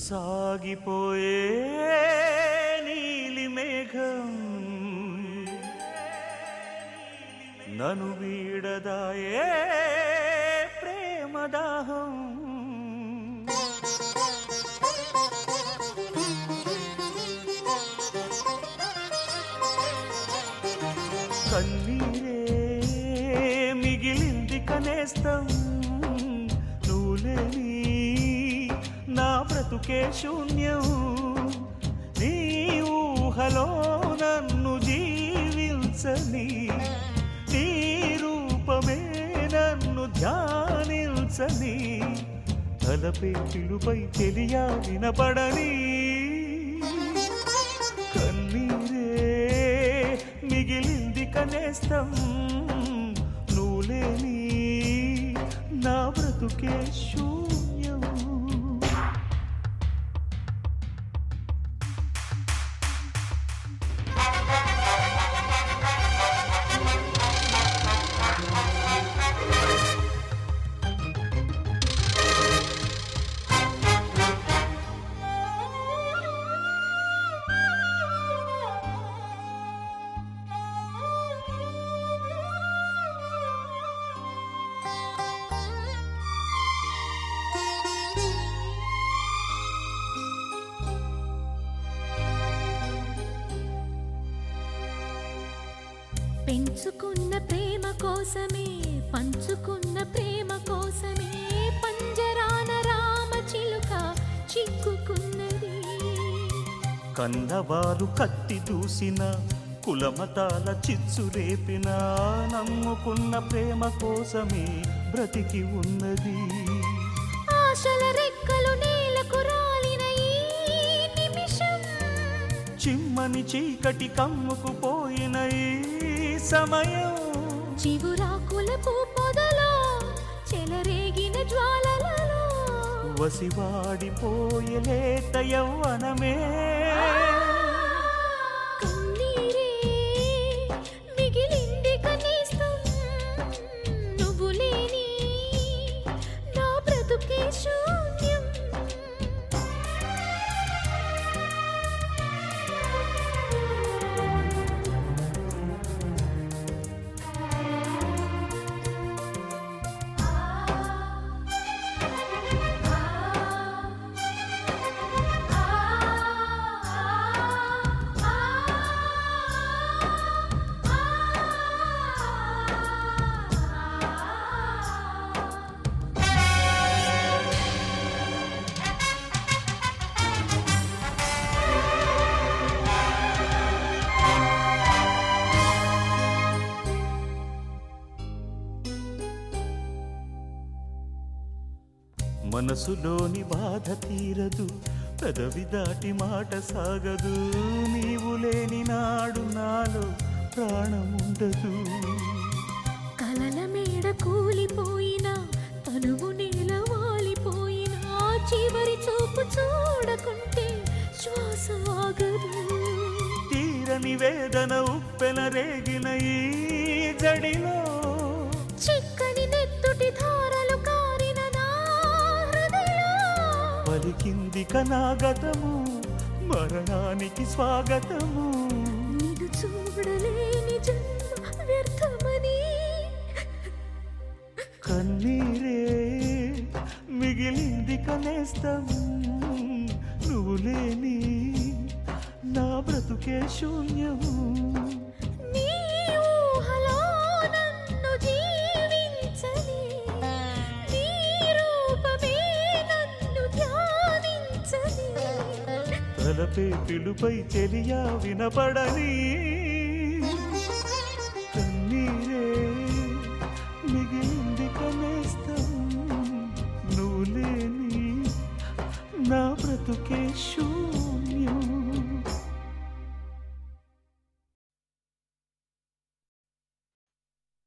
సాగిపోయే నీలి మేఘం నను వీడదాయే ప్రేమదాహం కన్నీరే మిగిలింది కనేస్తం నువ్వు లేని నా బ్రతుకే శూన్యం నీ ఊహలో నన్ను జీవించని నీ రూపమే నన్ను ధ్యానించని తలపే పిలుపై తెలియా వినపడని కన్నీరే మిగిలింది కనేస్తం నువ్వు లేని నా బ్రతుకే శూన్యం పెంచుకున్న ప్రేమ కోసమే పంచుకున్న ప్రేమ కోసమే పంజరాన రామ చిలుక చిక్కుకున్నది కన్నవారు కత్తి దూసిన కులమతాల చిచ్చు రేపిన నమ్ముకున్న ప్రేమ కోసమే బ్రతికి ఉన్నది ఆశల రెక్కలు నేలకు రాలిన ఈ నిమిషం చిమ్మని చీకటి కమ్ముకు పోయిన ఈ సమయం చిగురాకుల పూ పొదలో చెలరేగిన జ్వాలలలో వసివాడిపోయే లేత యవ్వనమే కన్నీరే మిగిలింది కనీసం నువ్వు లేని నా బ్రతుకే శూన్యం మనసులోని బాధ తీరదు పెదవి దాటి మాట సాగదు నీవు లేని నాడు నాలో ప్రాణముండదు కలల మేడ కూలిపోయినా తనువు నేల వాలిపోయినా చివరి చూపు చూడకుంటే శ్వాస ఆగదు తీరని వేదన ఉప్పెన రేగిన ఈ జడిలో చిక్కని నెత్తుటి ధారలు కారిన నా హృదయం పలికింది కనాగతము మరణానికి స్వాగతము నిన్ను చూడలేని జన్మ వ్యర్థమని కన్నీరే మిగిలింది కనేస్తం నువ్వు లేని నా బ్రతుకే శూన్యము నీ ఊహలో నన్ను జీవించని నీ రూపమే నన్ను ధ్యానించని తలపే పిలుపై తెలియా వినపడని